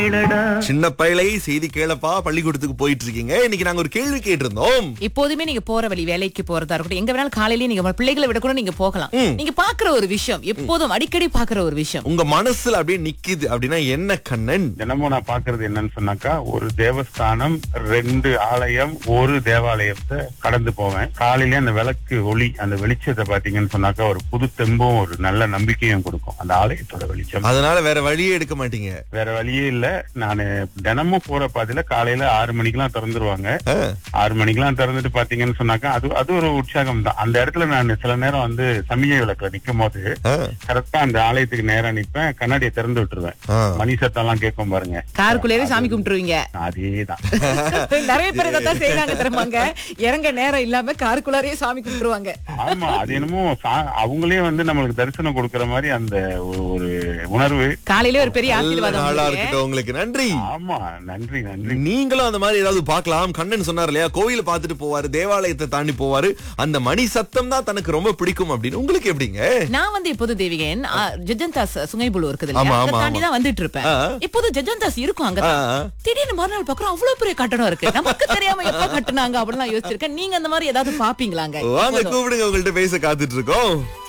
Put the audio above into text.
சின்ன பயலை செய்தி கேளப்பா பள்ளிக்கூடத்துக்கு போயிட்டு இருக்கீங்க இன்னைக்கு நாங்க ஒரு கேள்வி கேட்டிருந்தோம் எப்போதுமே நீங்க போற வழி வேலைக்கு போறதா இருக்கட்டும் எங்க வேணாலும் காலையிலேயே நீங்க உங்க பிள்ளைகளை விட கூட நீங்க போகலாம் நீங்க பாக்குற ஒரு விஷயம் எப்போதும் அடிக்கடி பாக்குற ஒரு விஷயம் உங்க மனசுல அப்படியே நிக்குது அப்படின்னா என்ன கண்ணன் தினமும் நான் பாக்குறது என்னன்னு சொன்னாக்கா ஒரு தேவஸ்தானம் ரெண்டு ஆலயம் ஒரு தேவாலயத்தை கடந்து போவேன் காலையில அந்த விளக்கு ஒளி அந்த வெளிச்சத்தை பாத்தீங்கன்னு சொன்னாக்கா ஒரு புது தெம்பும் ஒரு நல்ல நம்பிக்கையும் கொடுக்கும் அந்த ஆலயத்தோட வெளிச்சம் அதனால வேற வழியே எடுக்க மாட்டீங்க வேற வழியே இல்ல நானு தினமும் போற பாதையில காலையில ஆறு மணிக்கெல்லாம் திறந்துருவாங்க ஆ, ஆறு மணிக்கெல்லாம் திறந்துட்டு பாத்தீங்கன்னு சொன்னாக்கா அது அது ஒரு உற்சாகம் தான் அந்த இடத்துல நான் சில நேரம் வந்து சமிகை விளக்குல நிக்கும் போது ஆ, கரெக்டா அந்த ஆலயத்துக்கு நேரா நிப்பேன் கண்ணாடியை திறந்து விட்டுருவேன் ஆ. மணி சத்தம் எல்லாம் கேட்கும் பாருங்க காருக்குள்ளேயே சாமி கும்பிட்டுருவீங்க அதேதான் நிறைய பேர் இதான் செய்யறாங்க தெரியுமாங்க இறங்க நேரம் இல்லாம காருக்குள்ளாரே சாமி கும்பிட்டுருவாங்க ஆமா அது என்னமோ சா- அவங்களே வந்து நம்மளுக்கு தரிசனம் கொடுக்கற மாதிரி அந்த ஒரு- ஒரு உணர்வு காலையிலே ஒரு பெரிய நல்ல ஆசீர்வாதம் நாளா உங்களுக்கு. இருக்கட்டும் உங்களுக்கு நன்றி ஆமா நன்றி நன்றி நீங்களும் அந்த மாதிரி ஏதாவது பார்க்கலாம் கண்ணன் சொன்னார் இல்லையா கோயில் பார்த்துட்டு போவாரு தேவாலயத்தை தாண்டி போவாரு அந்த மணி சத்தம் தான் தனக்கு ரொம்ப பிடிக்கும் அப்படின்னு உங்களுக்கு எப்படிங்க நான் வந்து இப்போது தேவிகன் ஆ, ஜஜந்தாஸ் சுங்கைபுழு இருக்குது ஆமா, இல்லையா ஆமா, அதை தாண்டி தான் வந்துட்டு இருப்பேன் ஆ. இப்போது ஜஜந்தாஸ் இருக்கும் அங்க ஆ, ஆ. திடீர்னு மறுநாள் பாக்குறோம் அவ்வளவு பெரிய கட்டணம் இருக்கு நமக்கு தெரியாம எப்ப கட்டுனாங்க அப்படிலாம் யோசிச்சிருக்கேன் நீங்க அந்த மாதிரி ஏதாவது பாப்பீங்களாங்க வாங்க கூப்பிடுங்க உங்கள்ட்ட பேச காத்துட்டு இருக்கோம்